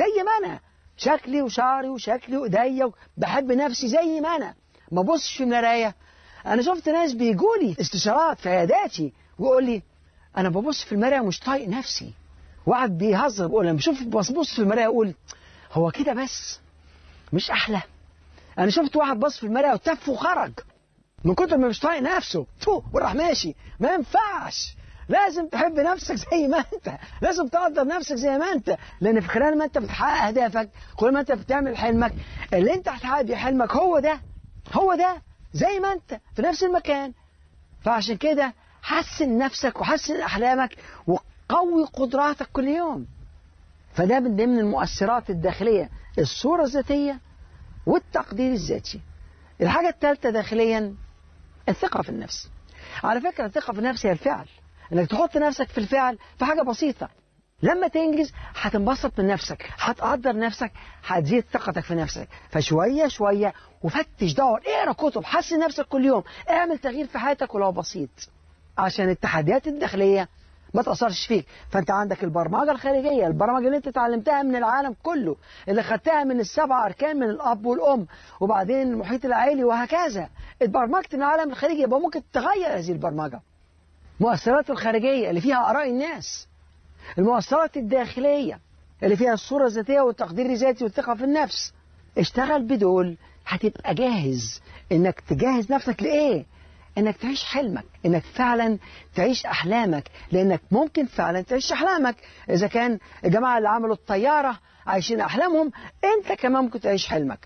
زي ما انا شكلي وشعري وشكلي وايديا بحب نفسي زي ما انا ما ببصش في المرايه انا شفت ناس بيجوا لي استشارات في عياداتي ويقول لي انا ببص في المرايه مش طايق نفسي وقعد بيهزر بيقول لما بشوف ببص في المرايه اقول هو كده بس مش احلى انا شفت واحد بص في المرايه وتف وخرج من كتر ما مش طايق نفسه تو وراح ماشي ما ينفعش لازم تحب نفسك زي ما انت لازم تقدر نفسك زي ما انت لان في خلال ما انت بتحقق اهدافك كل ما انت بتعمل حلمك اللي انت هتحقق بيه حلمك هو ده هو ده زي ما انت في نفس المكان فعشان كده حسن نفسك وحسن احلامك وقوي قدراتك كل يوم فده من ضمن المؤثرات الداخليه الصوره الذاتيه والتقدير الذاتي الحاجه الثالثه داخليا الثقه في النفس على فكره الثقه في النفس هي الفعل انك تحط نفسك في الفعل في حاجه بسيطه لما تنجز هتنبسط من نفسك هتقدر نفسك هتزيد ثقتك في نفسك فشويه شويه وفتش دور اقرا كتب حسن نفسك كل يوم اعمل تغيير في حياتك ولو بسيط عشان التحديات الداخليه ما تأثرش فيك فأنت عندك البرمجة الخارجية البرمجة اللي أنت اتعلمتها من العالم كله اللي خدتها من السبع أركان من الأب والأم وبعدين المحيط العائلي وهكذا اتبرمجت من العالم الخارجي يبقى ممكن تغير هذه البرمجة المؤثرات الخارجية اللي فيها آراء الناس المؤثرات الداخلية اللي فيها الصورة الذاتية والتقدير الذاتي والثقة في النفس اشتغل بدول هتبقى جاهز انك تجهز نفسك لإيه انك تعيش حلمك انك فعلا تعيش احلامك لانك ممكن فعلا تعيش احلامك اذا كان الجماعه اللي عملوا الطياره عايشين احلامهم انت كمان ممكن تعيش حلمك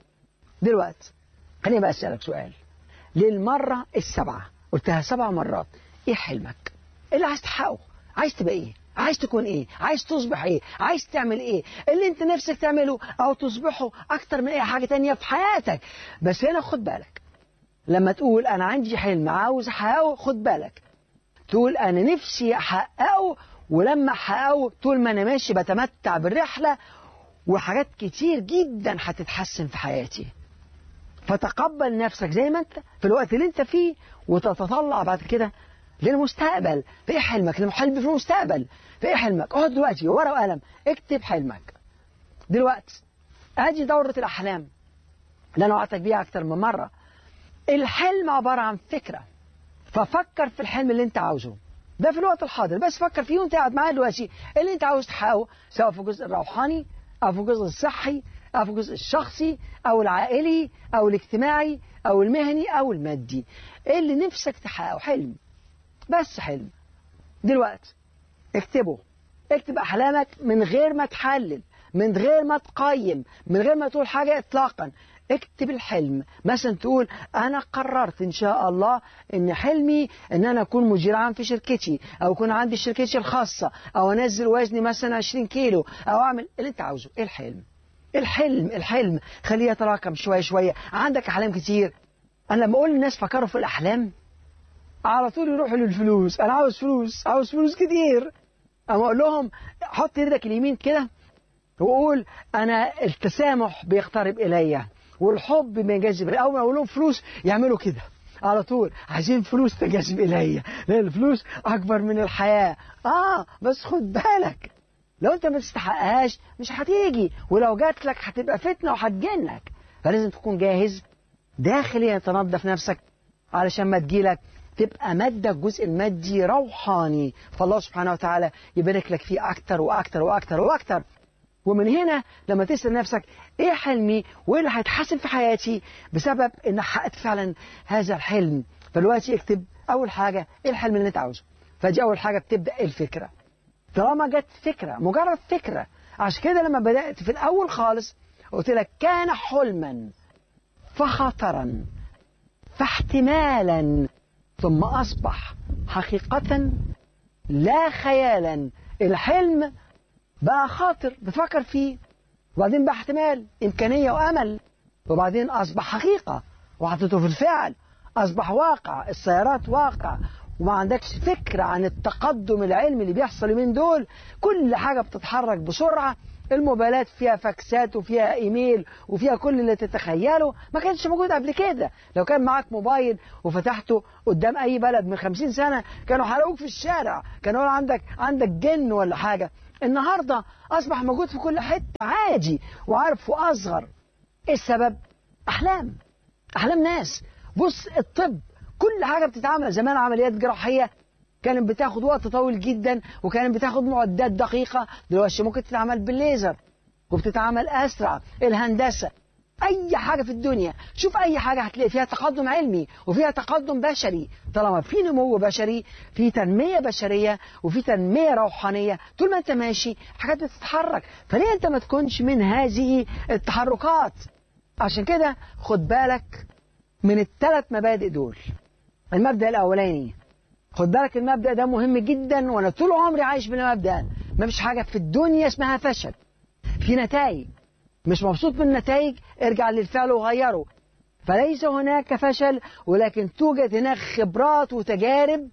دلوقتي خليني بقى اسالك سؤال للمره السبعه قلتها سبع مرات ايه حلمك ايه اللي عايز تحققه عايز تبقى ايه عايز تكون ايه عايز تصبح ايه عايز تعمل ايه اللي انت نفسك تعمله او تصبحه اكتر من اي حاجه تانية في حياتك بس هنا خد بالك لما تقول أنا عندي حلم عاوز أحققه خد بالك تقول أنا نفسي أحققه ولما أحققه طول ما أنا ماشي بتمتع بالرحلة وحاجات كتير جدا هتتحسن في حياتي فتقبل نفسك زي ما أنت في الوقت اللي أنت فيه وتتطلع بعد كده للمستقبل في إيه حلمك للحلم في المستقبل في إيه حلمك اقعد دلوقتي ورقة وقلم اكتب حلمك دلوقتي ادي دورة الأحلام اللي أنا وعدتك بيها أكتر من مرة الحلم عبارة عن فكرة ففكر في الحلم اللي انت عاوزه ده في الوقت الحاضر بس فكر فيه وانت قاعد معاه دلوقتي اللي انت عاوز تحققه سواء في الجزء الروحاني او في الجزء الصحي او في الجزء الشخصي او العائلي او الاجتماعي او المهني او المادي اللي نفسك تحققه حلم بس حلم دلوقتي اكتبه اكتب احلامك من غير ما تحلل من غير ما تقيم من غير ما تقول حاجه اطلاقا اكتب الحلم مثلا تقول انا قررت ان شاء الله ان حلمي ان انا اكون مدير عام في شركتي او يكون عندي شركتي الخاصه او انزل وزني مثلا 20 كيلو او اعمل اللي انت عاوزه ايه الحلم الحلم الحلم خليه يتراكم شويه شويه عندك احلام كتير انا لما اقول للناس فكروا في الاحلام على طول يروحوا للفلوس انا عاوز فلوس عاوز فلوس كتير اما اقول لهم حط ايدك اليمين كده وقول انا التسامح بيقترب الي والحب بينجذب اول ما اقول لهم فلوس يعملوا كده على طول عايزين فلوس تجذب الي لان الفلوس اكبر من الحياه اه بس خد بالك لو انت ما تستحقهاش مش هتيجي ولو جات لك هتبقى فتنه وهتجنك فلازم تكون جاهز داخليا تنظف نفسك علشان ما تجيلك تبقى مادة الجزء المادي روحاني فالله سبحانه وتعالى يبارك لك فيه أكتر وأكتر وأكتر وأكتر ومن هنا لما تسأل نفسك ايه حلمي وايه اللي هيتحسن في حياتي بسبب ان حققت فعلا هذا الحلم فدلوقتي اكتب اول حاجة ايه الحلم اللي انت عاوزه فدي اول حاجة بتبدأ الفكرة طالما جت فكرة مجرد فكرة عشان كده لما بدأت في الاول خالص قلت لك كان حلما فخطرا فاحتمالا ثم اصبح حقيقة لا خيالا الحلم بقى خاطر بتفكر فيه وبعدين بقى احتمال إمكانية وأمل وبعدين أصبح حقيقة وحطيته في الفعل أصبح واقع السيارات واقع وما عندكش فكرة عن التقدم العلمي اللي بيحصل من دول كل حاجة بتتحرك بسرعة الموبايلات فيها فاكسات وفيها ايميل وفيها كل اللي تتخيله ما كانش موجود قبل كده لو كان معاك موبايل وفتحته قدام اي بلد من خمسين سنة كانوا حرقوك في الشارع كانوا عندك عندك جن ولا حاجة النهاردة أصبح موجود في كل حتة عادي وعارف وأصغر إيه السبب؟ أحلام أحلام ناس بص الطب كل حاجة بتتعمل زمان عمليات جراحية كانت بتاخد وقت طويل جدا وكانت بتاخد معدات دقيقة دلوقتي ممكن تتعمل بالليزر وبتتعمل أسرع الهندسة أي حاجة في الدنيا شوف أي حاجة هتلاقي فيها تقدم علمي وفيها تقدم بشري طالما في نمو بشري في تنمية بشرية وفي تنمية روحانية طول ما أنت ماشي حاجات بتتحرك فليه أنت ما تكونش من هذه التحركات عشان كده خد بالك من الثلاث مبادئ دول المبدأ الأولاني خد بالك المبدأ ده مهم جدا وأنا طول عمري عايش بالمبدأ ما فيش حاجة في الدنيا اسمها فشل في نتائج مش مبسوط من النتائج ارجع للفعل وغيره فليس هناك فشل ولكن توجد هناك خبرات وتجارب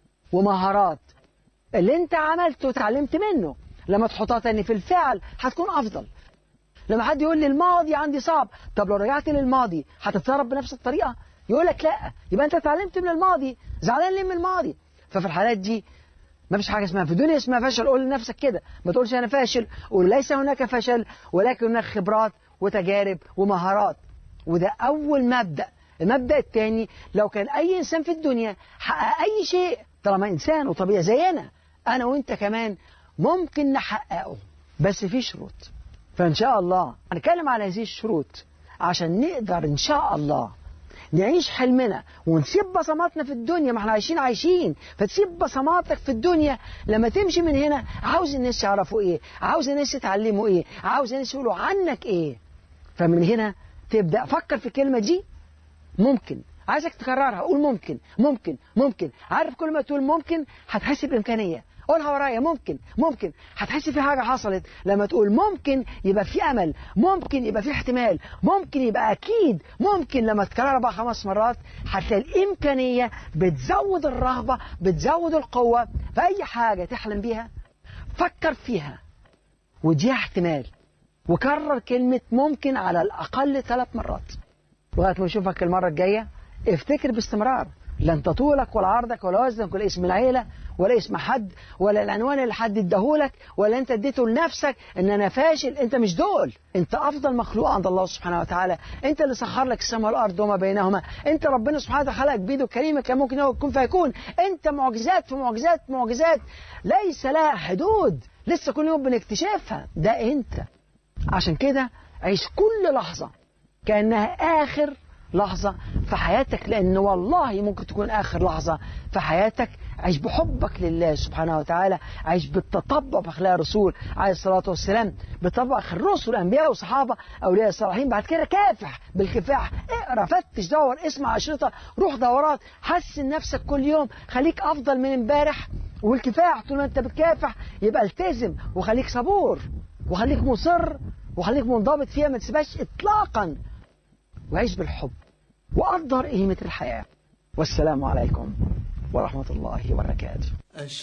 ومهارات اللي انت عملته وتعلمت منه لما تحطها تاني في الفعل هتكون افضل لما حد يقول لي الماضي عندي صعب طب لو رجعت للماضي هتتصرف بنفس الطريقه يقول لك لا يبقى انت اتعلمت من الماضي زعلان ليه من الماضي ففي الحالات دي ما فيش حاجه اسمها في الدنيا اسمها فشل قول لنفسك كده ما تقولش انا فاشل قول ليس هناك فشل ولكن هناك خبرات وتجارب ومهارات وده اول مبدا المبدا الثاني لو كان اي انسان في الدنيا حقق اي شيء طالما انسان وطبيعي زينا انا وانت كمان ممكن نحققه بس في شروط فان شاء الله هنتكلم على هذه الشروط عشان نقدر ان شاء الله نعيش حلمنا ونسيب بصماتنا في الدنيا ما احنا عايشين عايشين فتسيب بصماتك في الدنيا لما تمشي من هنا عاوز الناس يعرفوا ايه عاوز الناس يتعلموا ايه عاوز الناس يقولوا عنك ايه فمن هنا تبدا فكر في الكلمه دي ممكن عايزك تكررها قول ممكن ممكن ممكن عارف كل ما تقول ممكن هتحس بامكانيه قولها ورايا ممكن ممكن هتحس في حاجة حصلت لما تقول ممكن يبقى في أمل ممكن يبقى في احتمال ممكن يبقى أكيد ممكن لما تكررها بقى خمس مرات هتلاقي الإمكانية بتزود الرغبة بتزود القوة في أي حاجة تحلم بيها فكر فيها وديها احتمال وكرر كلمة ممكن على الأقل ثلاث مرات لغاية ما أشوفك المرة الجاية افتكر باستمرار لا انت طولك ولا عرضك ولا وزنك ولا اسم العيله ولا اسم حد ولا العنوان اللي حد اداهولك ولا انت اديته لنفسك ان انا فاشل انت مش دول انت افضل مخلوق عند الله سبحانه وتعالى انت اللي سخر لك السماء والارض وما بينهما انت ربنا سبحانه وتعالى خلقك بيده الكريمه كان ممكن يكون فيكون انت معجزات في معجزات في معجزات ليس لها حدود لسه كل يوم بنكتشفها ده انت عشان كده عيش كل لحظه كانها اخر لحظة في حياتك لأن والله ممكن تكون آخر لحظة في حياتك عيش بحبك لله سبحانه وتعالى عيش بالتطبع بأخلاق الرسول عليه الصلاة والسلام بطبع الرسل الأنبياء والصحابة أولياء الصالحين بعد كده كافح بالكفاح اقرا فتش دور اسمع أشرطة روح دورات حسن نفسك كل يوم خليك أفضل من امبارح والكفاح طول ما أنت بتكافح يبقى التزم وخليك صبور وخليك مصر وخليك منضبط فيها ما تسيبهاش إطلاقا وعيش بالحب وقدر قيمة الحياة والسلام عليكم ورحمة الله وبركاته